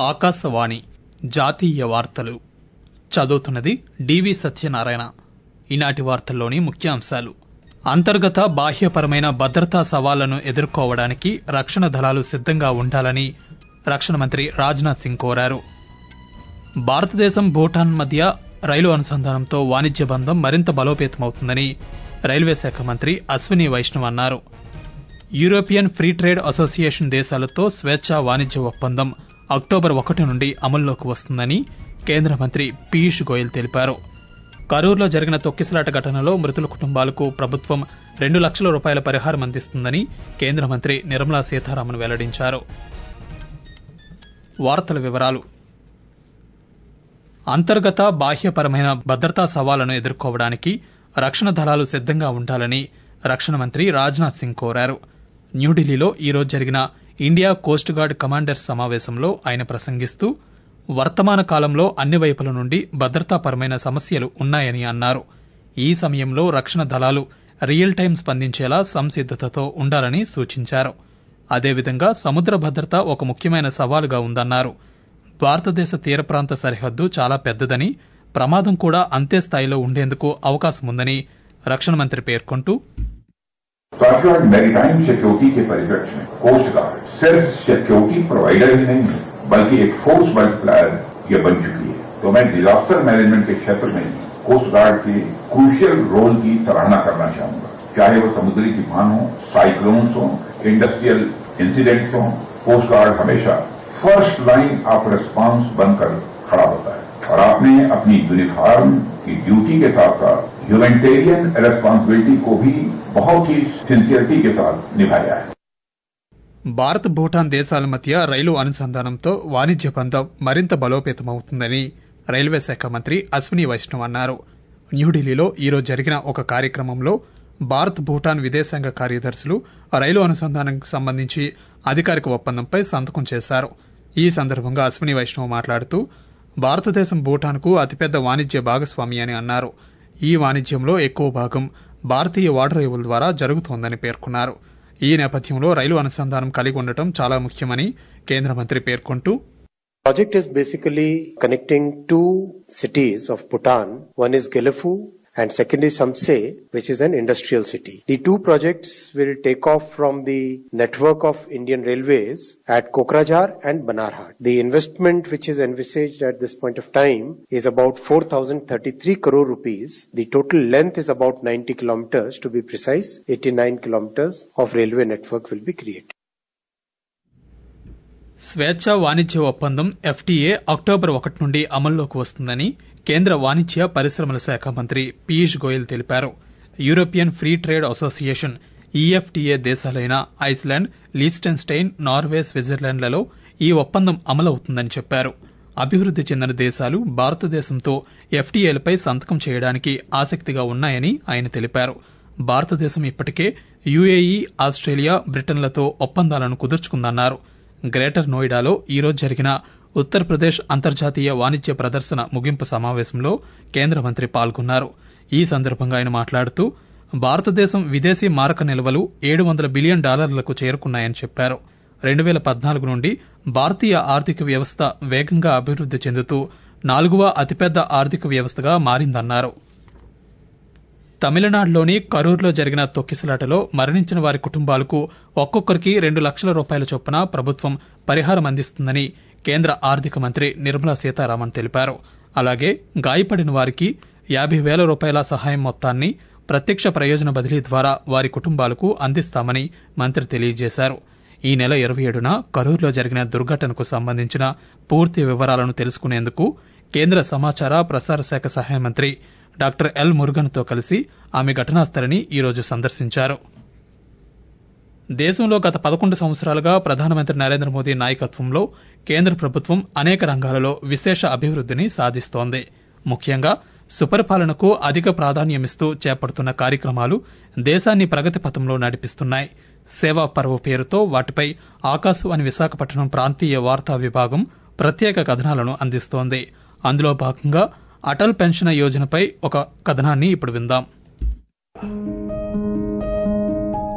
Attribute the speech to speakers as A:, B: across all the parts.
A: ఆకాశవాణి జాతీయ వార్తలు చదువుతున్నది డివి సత్యనారాయణ ఈనాటి వార్తల్లోని ముఖ్యాంశాలు అంతర్గత బాహ్యపరమైన భద్రతా సవాళ్లను ఎదుర్కోవడానికి రక్షణ దళాలు సిద్దంగా ఉండాలని రక్షణ మంత్రి రాజ్నాథ్ సింగ్ కోరారు భారతదేశం భూటాన్ మధ్య రైలు అనుసంధానంతో వాణిజ్య బంధం మరింత బలోపేతమవుతుందని రైల్వే శాఖ మంత్రి అశ్విని వైష్ణవ్ అన్నారు యూరోపియన్ ఫ్రీ ట్రేడ్ అసోసియేషన్ దేశాలతో స్వేచ్ఛా వాణిజ్య ఒప్పందం అక్టోబర్ ఒకటి నుండి అమల్లోకి వస్తుందని కేంద్ర మంత్రి పీయూష్ గోయల్ తెలిపారు కరూరులో జరిగిన తొక్కిసలాట ఘటనలో మృతుల కుటుంబాలకు ప్రభుత్వం రెండు లక్షల రూపాయల పరిహారం అందిస్తుందని కేంద్ర మంత్రి నిర్మలా సీతారామన్ వెల్లడించారు వార్తల వివరాలు అంతర్గత బాహ్యపరమైన భద్రతా సవాళ్లను ఎదుర్కోవడానికి రక్షణ దళాలు సిద్దంగా ఉండాలని రక్షణ మంత్రి రాజ్నాథ్ సింగ్ కోరారు న్యూఢిల్లీలో ఈరోజు జరిగిన ఇండియా కోస్ట్ గార్డ్ కమాండర్స్ సమావేశంలో ఆయన ప్రసంగిస్తూ వర్తమాన కాలంలో అన్ని వైపుల నుండి భద్రతాపరమైన సమస్యలు ఉన్నాయని అన్నారు ఈ సమయంలో రక్షణ దళాలు రియల్ టైం స్పందించేలా సంసిద్దతతో ఉండాలని సూచించారు అదేవిధంగా సముద్ర భద్రత ఒక ముఖ్యమైన సవాలుగా ఉందన్నారు భారతదేశ తీర ప్రాంత సరిహద్దు చాలా పెద్దదని ప్రమాదం కూడా అంతే స్థాయిలో ఉండేందుకు అవకాశముందని రక్షణ మంత్రి పేర్కొంటూ
B: स्टॉकयार्ड मैरीटाइम सिक्योरिटी के परिप्रेक्ष्य में कोस्ट गार्ड सिर्फ सिक्योरिटी प्रोवाइडर ही नहीं है बल्कि एक फोर्स मल्टीप्लायर ये बन चुकी है तो मैं डिजास्टर मैनेजमेंट के क्षेत्र में कोस्ट गार्ड के क्रूशियल रोल की सराहना करना चाहूंगा चाहे वो समुद्री तूफान हो साइक्लोन्स हो इंडस्ट्रियल इंसिडेंट्स हो कोस्ट गार्ड हमेशा फर्स्ट लाइन ऑफ रिस्पांस बनकर खड़ा होता है और आपने अपनी यूनिफॉर्म की ड्यूटी के साथ साथ ह्यूमेटेरियन रेस्पॉन्सिबिलिटी को भी बहुत ही सिंसियरिटी के साथ निभाया है
A: భారత్ భూటాన్ దేశాల మధ్య రైలు అనుసంధానంతో వాణిజ్య బంధం మరింత బలోపేతమవుతుందని రైల్వే శాఖ మంత్రి అశ్విని వైష్ణవ్ అన్నారు న్యూఢిల్లీలో ఈరోజు జరిగిన ఒక కార్యక్రమంలో భారత్ భూటాన్ విదేశాంగ కార్యదర్శులు రైలు అనుసంధానంకు సంబంధించి అధికారిక ఒప్పందంపై సంతకం చేశారు ఈ సందర్భంగా అశ్విని వైష్ణవ్ మాట్లాడుతూ భారతదేశం భూటాన్కు అతిపెద్ద వాణిజ్య భాగస్వామి అని అన్నారు ఈ వాణిజ్యంలో ఎక్కువ భాగం భారతీయ వాటరేవుల ద్వారా జరుగుతోందని పేర్కొన్నారు ఈ నేపథ్యంలో రైలు అనుసంధానం కలిగి ఉండటం చాలా ముఖ్యమని కేంద్ర మంత్రి పేర్కొంటూ
C: project is basically connecting two cities of Bhutan. One is Gelefu and second is Samse, which is an industrial city. The two projects will take off from the network of Indian Railways at Kokrajhar and Banarhat. The investment which is envisaged at this point of time is about 4,033 crore rupees. The total length is about 90 kilometers. To be precise, 89 kilometers of railway network will be created.
A: స్వేచ్ఛ వాణిజ్య ఒప్పందం FTA October ఒకటి నుండి అమల్లోకి వస్తుందని కేంద్ర వాణిజ్య పరిశ్రమల శాఖ మంత్రి పీయూష్ గోయల్ తెలిపారు European free trade association EFTA దేశాలైన ఐస్లాండ్ లీస్టెన్స్టైన్ నార్వే స్విట్జర్లాండ్లలో ఈ ఒప్పందం అమలవుతుందని చెప్పారు అభివృద్ది చెందిన దేశాలు భారతదేశంతో ఎఫ్టీఏలపై సంతకం చేయడానికి ఆసక్తిగా ఉన్నాయని ఆయన తెలిపారు భారతదేశం ఇప్పటికే యుఏఈ ఆస్ట్రేలియా బ్రిటన్లతో ఒప్పందాలను కుదుర్చుకుందన్నారు గ్రేటర్ నోయిడాలో ఈరోజు జరిగిన ఉత్తరప్రదేశ్ అంతర్జాతీయ వాణిజ్య ప్రదర్శన ముగింపు సమావేశంలో కేంద్ర మంత్రి పాల్గొన్నారు ఈ సందర్భంగా ఆయన మాట్లాడుతూ భారతదేశం విదేశీ మారక నిల్వలు ఏడు వందల బిలియన్ డాలర్లకు చేరుకున్నాయని చెప్పారు రెండు వేల పద్నాలుగు నుండి భారతీయ ఆర్థిక వ్యవస్థ వేగంగా అభివృద్ది చెందుతూ నాలుగవ అతిపెద్ద ఆర్థిక వ్యవస్థగా మారిందన్నారు తమిళనాడులోని కరూరులో జరిగిన తొక్కిసలాటలో మరణించిన వారి కుటుంబాలకు ఒక్కొక్కరికి రెండు లక్షల రూపాయల చొప్పున ప్రభుత్వం పరిహారం అందిస్తుందని కేంద్ర ఆర్థిక మంత్రి నిర్మలా సీతారామన్ తెలిపారు అలాగే గాయపడిన వారికి యాభై వేల రూపాయల సహాయం మొత్తాన్ని ప్రత్యక్ష ప్రయోజన బదిలీ ద్వారా వారి కుటుంబాలకు అందిస్తామని మంత్రి తెలియజేశారు ఈ నెల ఇరవై ఏడున కరూరులో జరిగిన దుర్ఘటనకు సంబంధించిన పూర్తి వివరాలను తెలుసుకునేందుకు కేంద్ర సమాచార ప్రసార శాఖ సహాయ మంత్రి డాక్టర్ ఎల్ మురుగన్తో కలిసి ఆమె ఘటనాస్థలిని ఈరోజు సందర్శించారు దేశంలో గత పదకొండు సంవత్సరాలుగా ప్రధానమంత్రి నరేంద్ర మోదీ నాయకత్వంలో కేంద్ర ప్రభుత్వం అనేక రంగాలలో విశేష అభివృద్దిని సాధిస్తోంది ముఖ్యంగా సుపరిపాలనకు అధిక ప్రాధాన్యమిస్తూ చేపడుతున్న కార్యక్రమాలు దేశాన్ని ప్రగతి పథంలో నడిపిస్తున్నాయి సేవా పర్వ్ పేరుతో వాటిపై ఆకాశవాణి విశాఖపట్నం ప్రాంతీయ వార్తా విభాగం ప్రత్యేక కథనాలను అందిస్తోంది అందులో భాగంగా అటల్ పెన్షన్ యోజనపై ఒక కథనాన్ని ఇప్పుడు విందాం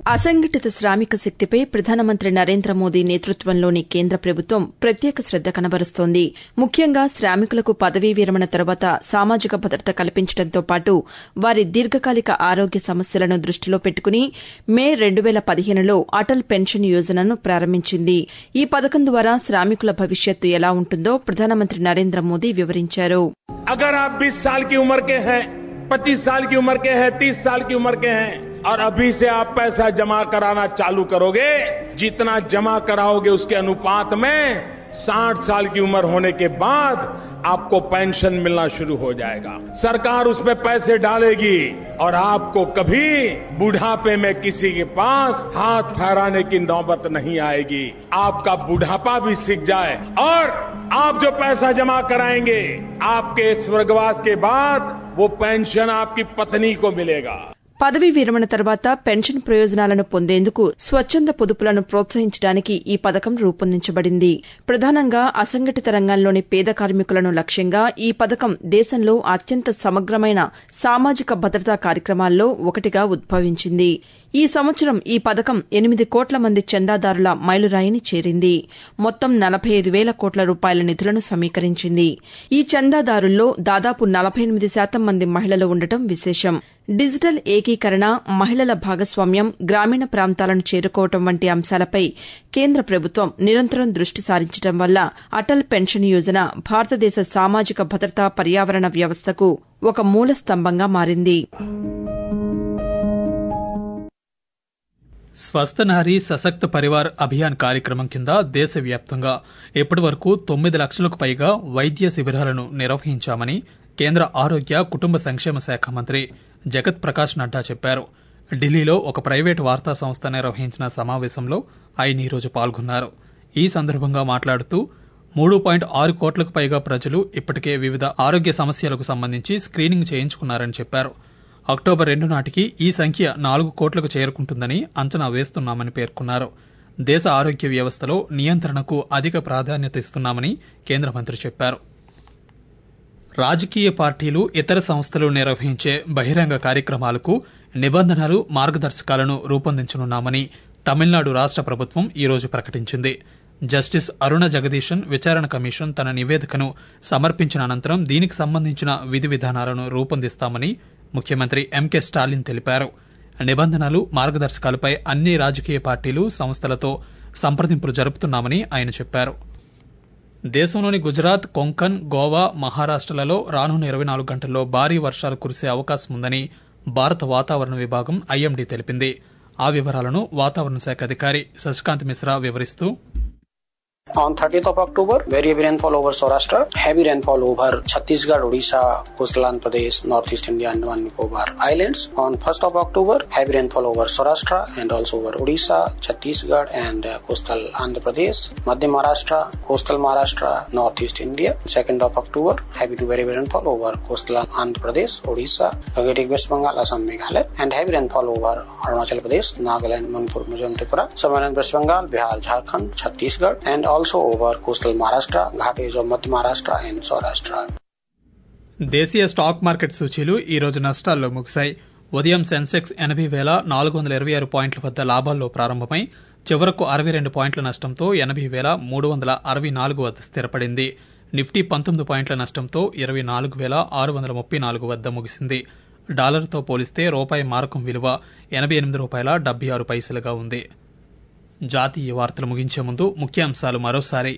D: అసంఘటిత శ్రామిక శక్తిపై ప్రధానమంత్రి నరేంద్ర మోదీ నేతృత్వంలోని కేంద్ర ప్రభుత్వం ప్రత్యేక శ్రద్ద కనబరుస్తోంది ముఖ్యంగా శ్రామికులకు పదవీ విరమణ తర్వాత సామాజిక భద్రత కల్పించడంతో పాటు వారి దీర్ఘకాలిక ఆరోగ్య సమస్యలను దృష్టిలో పెట్టుకుని మే రెండు వేల పదిహేనులో అటల్ పెన్షన్ యోజనను ప్రారంభించింది ఈ పథకం ద్వారా శ్రామికుల భవిష్యత్తు ఎలా ఉంటుందో ప్రధానమంత్రి నరేంద్ర మోదీ వివరించారు
E: अगर आप 20 साल की उम्र के हैं 25 साल की उम्र के हैं 30 साल की उम्र के हैं और अभी से आप पैसा जमा कराना चालू करोगे जितना जमा कराओगे उसके अनुपात में 60 साल की उम्र होने के बाद आपको पेंशन मिलना शुरू हो जाएगा सरकार उस पे पैसे डालेगी और आपको कभी बुढ़ापे में किसी के पास हाथ फहराने की नौबत नहीं आएगी आपका बुढ़ापा भी सीख जाए और आप जो पैसा जमा कराएंगे आपके स्वर्गवास के बाद वो पेंशन आपकी पत्नी को मिलेगा
D: పదవీ విరమణ తర్వాత పెన్షన్ ప్రయోజనాలను పొందేందుకు స్వచ్ఛంద పొదుపులను ప్రోత్సహించడానికి ఈ పథకం రూపొందించబడింది ప్రధానంగా అసంఘటిత రంగంలోని పేద కార్మికులను లక్ష్యంగా ఈ పథకం దేశంలో అత్యంత సమగ్రమైన సామాజిక భద్రతా కార్యక్రమాల్లో ఒకటిగా ఉద్భవించింది ఈ సంవత్సరం ఈ పథకం ఎనిమిది కోట్ల మంది చందాదారుల మైలురాయిని చేరింది మొత్తం నలభై ఐదు వేల కోట్ల రూపాయల నిధులను సమీకరించింది ఈ చందాదారుల్లో దాదాపు నలభై ఎనిమిది శాతం మంది మహిళలు ఉండటం విశేషం డిజిటల్ ఏకీకరణ మహిళల భాగస్వామ్యం గ్రామీణ ప్రాంతాలను చేరుకోవడం వంటి అంశాలపై కేంద్ర ప్రభుత్వం నిరంతరం దృష్టి సారించడం వల్ల అటల్ పెన్షన్ యోజన భారతదేశ సామాజిక భద్రతా పర్యావరణ వ్యవస్థకు ఒక మూల స్తంభంగా మారింది
A: స్వస్థ నారీ సశక్త పరివార్ అభియాన్ కార్యక్రమం కింద దేశవ్యాప్తంగా ఇప్పటి వరకు తొమ్మిది లక్షలకు పైగా వైద్య శిబిరాలను నిర్వహించామని కేంద్ర ఆరోగ్య కుటుంబ సంక్షేమ శాఖ మంత్రి జగత్ ప్రకాష్ నడ్డా చెప్పారు ఢిల్లీలో ఒక ప్రైవేటు వార్తా సంస్థ నిర్వహించిన సమావేశంలో ఆయన ఈరోజు పాల్గొన్నారు ఈ సందర్భంగా మాట్లాడుతూ మూడు పాయింట్ ఆరు కోట్లకు పైగా ప్రజలు ఇప్పటికే వివిధ ఆరోగ్య సమస్యలకు సంబంధించి స్క్రీనింగ్ చేయించుకున్నారని చెప్పారు అక్టోబర్ రెండు నాటికి ఈ సంఖ్య నాలుగు కోట్లకు చేరుకుంటుందని అంచనా వేస్తున్నామని పేర్కొన్నారు దేశ ఆరోగ్య వ్యవస్థలో నియంత్రణకు అధిక ప్రాధాన్యత ఇస్తున్నామని కేంద్ర మంత్రి చెప్పారు రాజకీయ పార్టీలు ఇతర సంస్థలు నిర్వహించే బహిరంగ కార్యక్రమాలకు నిబంధనలు మార్గదర్శకాలను రూపొందించనున్నామని తమిళనాడు రాష్ట ప్రభుత్వం ఈరోజు ప్రకటించింది జస్టిస్ అరుణ జగదీశన్ విచారణ కమిషన్ తన నివేదికను సమర్పించిన అనంతరం దీనికి సంబంధించిన విధి విధానాలను రూపొందిస్తామని ముఖ్యమంత్రి ఎంకే స్టాలిన్ తెలిపారు నిబంధనలు మార్గదర్శకాలపై అన్ని రాజకీయ పార్టీలు సంస్థలతో సంప్రదింపులు జరుపుతున్నామని ఆయన చెప్పారు దేశంలోని గుజరాత్ కొంకన్ గోవా మహారాష్టలలో రానున్న ఇరవై నాలుగు గంటల్లో భారీ వర్షాలు కురిసే అవకాశం ఉందని భారత వాతావరణ విభాగం ఐఎండీ తెలిపింది ఆ వివరాలను వాతావరణ శాఖ అధికారి శశికాంత్ మిశ్రా వివరిస్తూ
F: On 30th of October, very heavy rainfall over Saurashtra, heavy rainfall over Chhattisgarh, Odisha, coastal Andhra Pradesh, Northeast India, Andaman Nicobar Islands. On 1st of October, heavy rainfall over Saurashtra and also over Odisha, Chhattisgarh and uh, coastal Andhra Pradesh, Madhya Maharashtra, coastal Maharashtra, Northeast India. 2nd of October, heavy to very heavy rainfall over coastal Andhra Pradesh, Odisha, Gaggetic West Bengal, Assam, Meghalaya and heavy rainfall over Arunachal Pradesh, Nagaland, Manipur, Mizoram, Tripura, Southern West Bengal, Bihar, Jharkhand, Chhattisgarh and also over coastal Maharashtra, Ghatis of Madhya Maharashtra and Saurashtra.
A: దేశీయ stock market సూచీలు ఈ రోజు నష్టాల్లో ముగిశాయి ఉదయం సెన్సెక్స్ ఎనభై వేల నాలుగు వందల ఇరవై ఆరు పాయింట్ల వద్ద లాభాల్లో ప్రారంభమై చివరకు అరవై రెండు పాయింట్ల నష్టంతో ఎనభై వేల మూడు వందల అరవై నాలుగు వద్ద స్థిరపడింది నిఫ్టీ పంతొమ్మిది పాయింట్ల నష్టంతో ఇరవై నాలుగు వేల ఆరు వందల ముప్పై నాలుగు వద్ద ముగిసింది డాలర్తో పోలిస్తే రూపాయి మారకం విలువ ఎనభై ఎనిమిది రూపాయల డెబ్బై ఆరు పైసలుగా ఉంది జాతీయ వార్తలు ముగించే ముందు ముఖ్యాంశాలు మరోసారి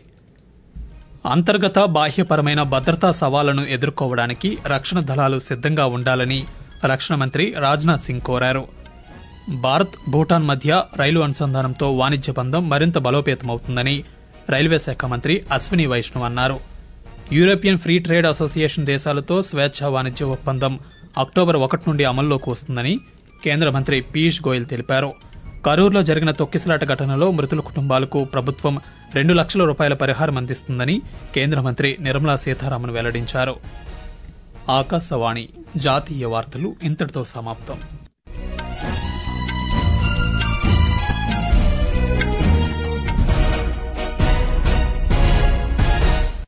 A: అంతర్గత బాహ్యపరమైన భద్రతా సవాళ్లను ఎదుర్కోవడానికి రక్షణ దళాలు సిద్దంగా ఉండాలని రక్షణ మంత్రి రాజ్నాథ్ సింగ్ కోరారు భారత్ భూటాన్ మధ్య రైలు అనుసంధానంతో వాణిజ్య బంధం మరింత బలోపేతమవుతుందని రైల్వే శాఖ మంత్రి అశ్విని వైష్ణవ్ అన్నారు యూరోపియన్ ఫ్రీ ట్రేడ్ అసోసియేషన్ దేశాలతో స్వేచ్ఛా వాణిజ్య ఒప్పందం అక్టోబర్ ఒకటి నుండి అమల్లోకి వస్తుందని కేంద్ర మంత్రి పీయూష్ గోయల్ తెలిపారు కరూరులో జరిగిన తొక్కిసలాట ఘటనలో మృతుల కుటుంబాలకు ప్రభుత్వం రెండు లక్షల రూపాయల పరిహారం అందిస్తుందని కేంద్ర మంత్రి నిర్మలా సీతారామన్ వెల్లడించారు ఆకాశవాణి జాతీయ వార్తలు ఇంతటితో సమాప్తం